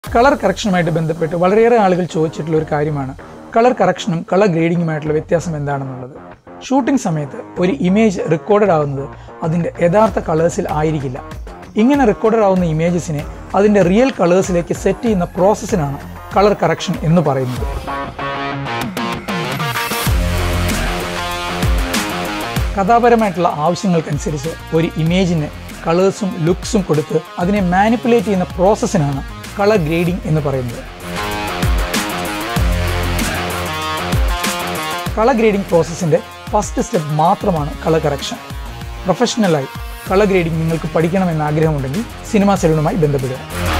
colour കറക്ഷനുമായിട്ട് ബന്ധപ്പെട്ട് വളരെയേറെ ആളുകൾ ചോദിച്ചിട്ടുള്ള ഒരു കാര്യമാണ് കളർ കറക്ഷനും കളർ ഗ്രേഡിങ്ങുമായിട്ടുള്ള വ്യത്യാസം എന്താണെന്നുള്ളത് ഷൂട്ടിംഗ് സമയത്ത് ഒരു ഇമേജ് റെക്കോർഡഡ് ആവുന്നത് അതിൻ്റെ യഥാർത്ഥ കളേഴ്സിൽ ആയിരിക്കില്ല ഇങ്ങനെ റെക്കോർഡഡ് ആവുന്ന ഇമേജസിനെ അതിൻ്റെ റിയൽ കളേഴ്സിലേക്ക് സെറ്റ് ചെയ്യുന്ന പ്രോസസ്സിനാണ് കളർ കറക്ഷൻ എന്ന് പറയുന്നത് കഥാപരമായിട്ടുള്ള ആവശ്യങ്ങൾക്കനുസരിച്ച് ഒരു ഇമേജിന് കളേഴ്സും ലുക്സും കൊടുത്ത് അതിനെ മാനിപ്പുലേറ്റ് ചെയ്യുന്ന പ്രോസസ്സിനാണ് കളർ ഗ്രേഡിംഗ് എന്ന് പറയുന്നത് കളർ ഗ്രേഡിംഗ് പ്രോസസ്സിൻ്റെ ഫസ്റ്റ് സ്റ്റെപ്പ് മാത്രമാണ് കളർ കറക്ഷൻ പ്രൊഫഷണലായി കളർ ഗ്രേഡിംഗ് നിങ്ങൾക്ക് പഠിക്കണമെന്ന് ആഗ്രഹമുണ്ടെങ്കിൽ സിനിമാ സെലൂണുമായി ബന്ധപ്പെടുക